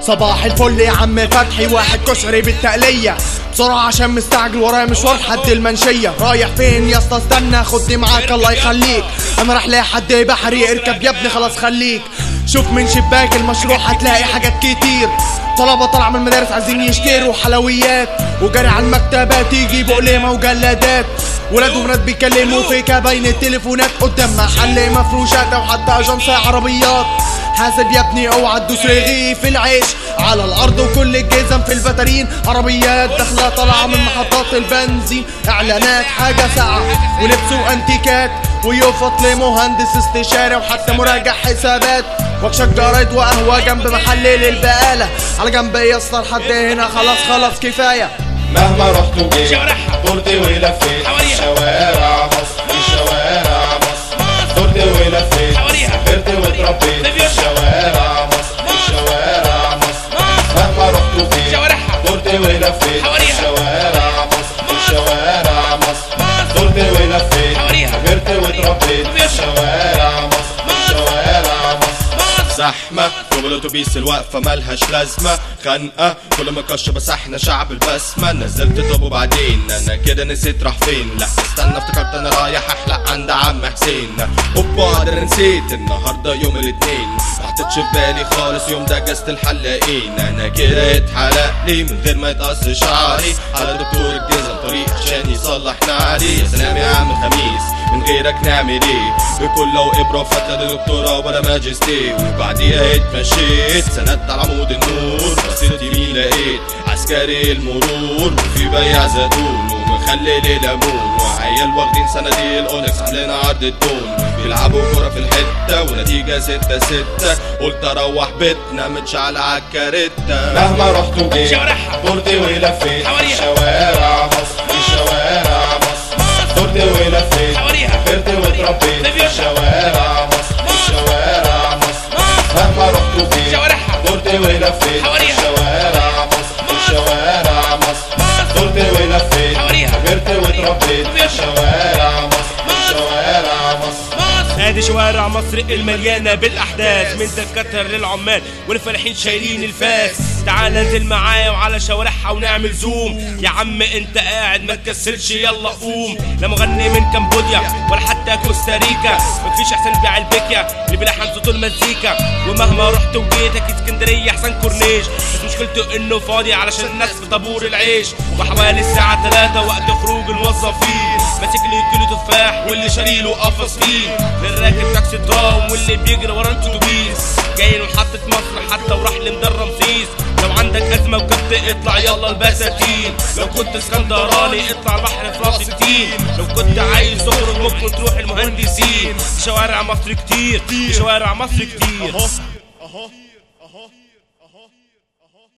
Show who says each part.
Speaker 1: صباح الفل يا عم فتحي واحد كشري بالتقلية بسرعة عشان مستعجل ورايا مشوار لحد المنشية رايح فين يا اسطى استنى خدني معاك الله يخليك انا راح لحد بحري اركب يا ابني خلاص خليك شوف من شباك المشروع هتلاقي حاجات كتير طلبة طالعة من المدارس عايزين يشتروا حلويات وجري على المكتبات يجيبوا قليمة وجلادات ولاد وبنات بيكلموا في كابين التليفونات قدام محل مفروشات او حتى اجنس عربيات حاسب يا ابني اوعى تدوس رغيف العيش على الارض وكل الجزم في البتارين عربيات داخله طالعه من محطات البنزين اعلانات حاجه ساعه ولبس وانتيكات ويفط لمهندس استشاري وحتى مراجع حسابات وكشك جرايد وقهوه جنب محل للبقاله على جنب يا اسطى لحد هنا خلاص خلاص كفايه
Speaker 2: مهما رحت وجيت
Speaker 3: شوارعها.
Speaker 2: دورت ولفيت
Speaker 3: حواليها.
Speaker 2: شوارع مصر في شوارع مصر دورت ولفيت
Speaker 3: حواليها.
Speaker 2: سافرت واتربيت
Speaker 3: ليبيا.
Speaker 2: شوارع مصر في شوارع مصر مهما رحت وجيت
Speaker 3: شوارعها.
Speaker 2: دورت ولفيت
Speaker 3: حواليها.
Speaker 2: شوارع مصر في شوارع مصر دورت ولفيت
Speaker 3: حواليها.
Speaker 2: سافرت واتربيت
Speaker 3: ليبيا.
Speaker 2: شوارع مصر في شوارع مصر زحمة جوه الاتوبيس الواقفة ملهاش لازمة خنقة كل ما كش بس احنا شعب البسمة نزلت طب وبعدين انا كده نسيت راح فين لا استنى افتكرت انا رايح احلق عند عم حسين اوبا ده انا نسيت النهارده يوم الاثنين ما حطيتش في بالي خالص يوم ده اجازة الحلاقين انا كده اتحلق لي من غير ما يتقص شعري على دكتور الجزم طريق عشان يصلح نعلي يا سلام يا عم خميس من غيرك نعمل ايه بكل وابره فتله دكتوراه ولا ماجستير وبعديها اتمشيت سندت على عمود النور بصيت يمين لقيت عسكري المرور وفي بياع زيتون ومخلل ليمون وعيال واخدين صناديق الاونكس عاملين عرض الدون بيلعبوا كورة في الحتة ونتيجة ستة ستة قلت اروح بيتنا متشعل عالكارتة مهما رحت وجيت
Speaker 3: شوارعها.
Speaker 2: دورت ولفيت
Speaker 3: حواليها.
Speaker 2: شوارع مصر في شوارع مصر دورت ولفيت
Speaker 3: حواليها.
Speaker 2: سافرت واتربيت
Speaker 3: ليبيا.
Speaker 2: في شوارع مصر في شوارع مصر مهما رحت وجيت
Speaker 3: شوارعها.
Speaker 2: دورت ولفيت
Speaker 3: حواليها.
Speaker 2: في شوارع مصر في شوارع مصر دورت ولفيت
Speaker 3: حواليها.
Speaker 2: سافرت واتربيت
Speaker 3: ليبيا.
Speaker 2: في شوارع مصر في شوارع مصر
Speaker 3: ادي شوارع مصر المليانه بالاحداث من دكاتره للعمال والفلاحين شايلين الفاس تعال انزل معايا وعلى شوارعها ونعمل زوم يا عم انت قاعد ما تكسلش يلا قوم لا مغني من كمبوديا ولا حتى كوستاريكا مفيش احسن بيع البكيا اللي بيلحن صوت المزيكا ومهما رحت وجيت اكيد اسكندريه احسن كورنيش بس مشكلته انه فاضي علشان الناس في طابور العيش وحوالي الساعه 3 وقت خروج الموظفين ماسك لي كيلو تفاح واللي شاريله قفص فيه للراكب تاكسي درام واللي بيجري ورا الاتوبيس جاي من محطة مصر حتى وراح لمدار رمسيس لو عندك أزمة وكبت اطلع يلا البساتين لو كنت اسكندراني اطلع البحر في راس التين لو كنت عايز تخرج ممكن تروح المهندسين شوارع مصر كتير شوارع مصر كتير
Speaker 1: اهو اهو اهو